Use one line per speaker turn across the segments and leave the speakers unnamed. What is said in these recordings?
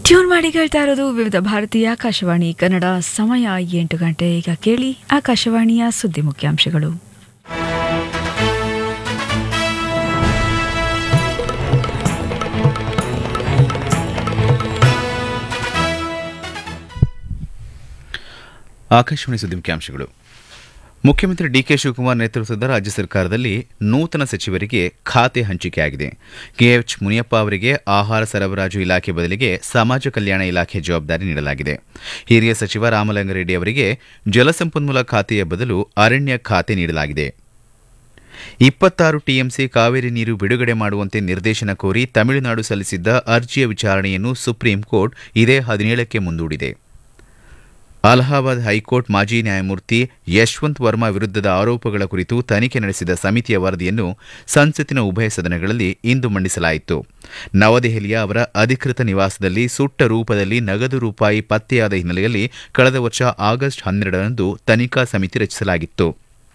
tune ಮಾಡಿ ಕೇಳ್ತಾ ಇರೋದು ವಿವಿಧ ಭಾರತೀಯ ಆಕಾಶವಾಣಿ ಕನ್ನಡ ಸಮಯ ಎಂಟು ಗಂಟೆ ಈಗ ಕೇಳಿ ಆಕಾಶವಾಣಿಯ ಸುದ್ದಿ ಮುಖ್ಯಾಂಶಗಳು
ಆಕಾಶವಾಣಿ ಸುದ್ದಿ ಮುಖ್ಯಾಂಶಗಳು ಮುಖ್ಯಮಂತ್ರಿ ಡಿಕೆ ಶಿವಕುಮಾರ್ ನೇತೃತ್ವದ ರಾಜ್ಯ ಸರ್ಕಾರದಲ್ಲಿ ನೂತನ ಸಚಿವರಿಗೆ ಖಾತೆ ಹಂಚಿಕೆಯಾಗಿದೆ ಕೆಎಚ್ ಮುನಿಯಪ್ಪ ಅವರಿಗೆ ಆಹಾರ ಸರಬರಾಜು ಇಲಾಖೆ ಬದಲಿಗೆ ಸಮಾಜ ಕಲ್ಯಾಣ ಇಲಾಖೆ ಜವಾಬ್ದಾರಿ ನೀಡಲಾಗಿದೆ ಹಿರಿಯ ಸಚಿವ ರಾಮಲಿಂಗಾರೆಡ್ಡಿ ಅವರಿಗೆ ಜಲಸಂಪನ್ಮೂಲ ಖಾತೆಯ ಬದಲು ಅರಣ್ಯ ಖಾತೆ ನೀಡಲಾಗಿದೆ ಇಪ್ಪತ್ತಾರು ಟಿಎಂಸಿ ಕಾವೇರಿ ನೀರು ಬಿಡುಗಡೆ ಮಾಡುವಂತೆ ನಿರ್ದೇಶನ ಕೋರಿ ತಮಿಳುನಾಡು ಸಲ್ಲಿಸಿದ್ದ ಅರ್ಜಿಯ ವಿಚಾರಣೆಯನ್ನು ಸುಪ್ರೀಂ ಕೋರ್ಟ್ ಇದೇ ಹದಿನೇಳಕ್ಕೆ ಮುಂದೂಡಿದೆ ಅಲಹಾಬಾದ್ ಹೈಕೋರ್ಟ್ ಮಾಜಿ ನ್ಯಾಯಮೂರ್ತಿ ಯಶವಂತ್ ವರ್ಮಾ ವಿರುದ್ಧದ ಆರೋಪಗಳ ಕುರಿತು ತನಿಖೆ ನಡೆಸಿದ ಸಮಿತಿಯ ವರದಿಯನ್ನು ಸಂಸತ್ತಿನ ಉಭಯ ಸದನಗಳಲ್ಲಿ ಇಂದು ಮಂಡಿಸಲಾಯಿತು ನವದೆಹಲಿಯ ಅವರ ಅಧಿಕೃತ ನಿವಾಸದಲ್ಲಿ ಸುಟ್ಟ ರೂಪದಲ್ಲಿ ನಗದು ರೂಪಾಯಿ ಪತ್ತೆಯಾದ ಹಿನ್ನೆಲೆಯಲ್ಲಿ ಕಳೆದ ವರ್ಷ ಆಗಸ್ಟ್ ಹನ್ನೆರಡರಂದು ತನಿಖಾ ಸಮಿತಿ ರಚಿಸಲಾಗಿತ್ತು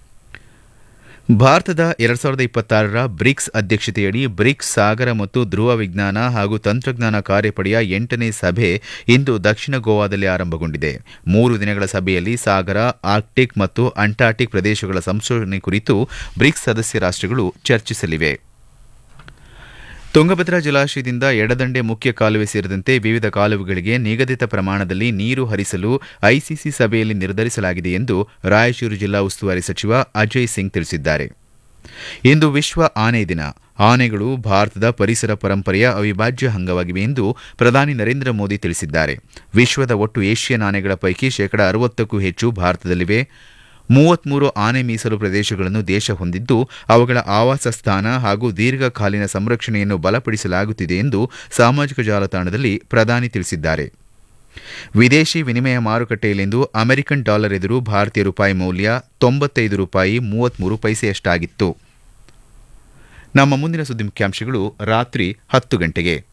ಭಾರತದ ಎರಡ್ ಸಾವಿರದ ಇಪ್ಪತ್ತಾರರ ಬ್ರಿಕ್ಸ್ ಅಧ್ಯಕ್ಷತೆಯಡಿ ಬ್ರಿಕ್ಸ್ ಸಾಗರ ಮತ್ತು ಧ್ರುವ ವಿಜ್ಞಾನ ಹಾಗೂ ತಂತ್ರಜ್ಞಾನ ಕಾರ್ಯಪಡೆಯ ಎಂಟನೇ ಸಭೆ ಇಂದು ದಕ್ಷಿಣ ಗೋವಾದಲ್ಲಿ ಆರಂಭಗೊಂಡಿದೆ ಮೂರು ದಿನಗಳ ಸಭೆಯಲ್ಲಿ ಸಾಗರ ಆರ್ಕ್ಟಿಕ್ ಮತ್ತು ಅಂಟಾರ್ಟಿಕ್ ಪ್ರದೇಶಗಳ ಸಂಶೋಧನೆ ಕುರಿತು ಬ್ರಿಕ್ಸ್ ಸದಸ್ಯ ರಾಷ್ಟಗಳು ಚರ್ಚಿಸಲಿವೆ ತುಂಗಭದ್ರಾ ಜಲಾಶಯದಿಂದ ಎಡದಂಡೆ ಮುಖ್ಯ ಕಾಲುವೆ ಸೇರಿದಂತೆ ವಿವಿಧ ಕಾಲುವೆಗಳಿಗೆ ನಿಗದಿತ ಪ್ರಮಾಣದಲ್ಲಿ ನೀರು ಹರಿಸಲು ಐಸಿಸಿ ಸಭೆಯಲ್ಲಿ ನಿರ್ಧರಿಸಲಾಗಿದೆ ಎಂದು ರಾಯಚೂರು ಜಿಲ್ಲಾ ಉಸ್ತುವಾರಿ ಸಚಿವ ಅಜಯ್ ಸಿಂಗ್ ತಿಳಿಸಿದ್ದಾರೆ ಇಂದು ವಿಶ್ವ ಆನೆ ದಿನ ಆನೆಗಳು ಭಾರತದ ಪರಿಸರ ಪರಂಪರೆಯ ಅವಿಭಾಜ್ಯ ಅಂಗವಾಗಿವೆ ಎಂದು ಪ್ರಧಾನಿ ನರೇಂದ್ರ ಮೋದಿ ತಿಳಿಸಿದ್ದಾರೆ ವಿಶ್ವದ ಒಟ್ಟು ಏಷ್ಯನ್ ಆನೆಗಳ ಪೈಕಿ ಶೇಕಡಾ ಅರವತ್ತಕ್ಕೂ ಹೆಚ್ಚು ಭಾರತದಲ್ಲಿವೆ ಮೂವತ್ಮೂರು ಆನೆ ಮೀಸಲು ಪ್ರದೇಶಗಳನ್ನು ದೇಶ ಹೊಂದಿದ್ದು ಅವುಗಳ ಆವಾಸ ಸ್ಥಾನ ಹಾಗೂ ದೀರ್ಘಕಾಲೀನ ಸಂರಕ್ಷಣೆಯನ್ನು ಬಲಪಡಿಸಲಾಗುತ್ತಿದೆ ಎಂದು ಸಾಮಾಜಿಕ ಜಾಲತಾಣದಲ್ಲಿ ಪ್ರಧಾನಿ ತಿಳಿಸಿದ್ದಾರೆ ವಿದೇಶಿ ವಿನಿಮಯ ಮಾರುಕಟ್ಟೆಯಲ್ಲಿಂದು ಅಮೆರಿಕನ್ ಡಾಲರ್ ಎದುರು ಭಾರತೀಯ ರೂಪಾಯಿ ಮೌಲ್ಯ ತೊಂಬತ್ತೈದು ರೂಪಾಯಿ ಮೂವತ್ಮೂರು ಪೈಸೆಯಷ್ಟಾಗಿತ್ತು ನಮ್ಮ ಮುಂದಿನ ಸುದ್ದಿ ಮುಖ್ಯಾಂಶಗಳು ರಾತ್ರಿ ಹತ್ತು ಗಂಟೆಗೆ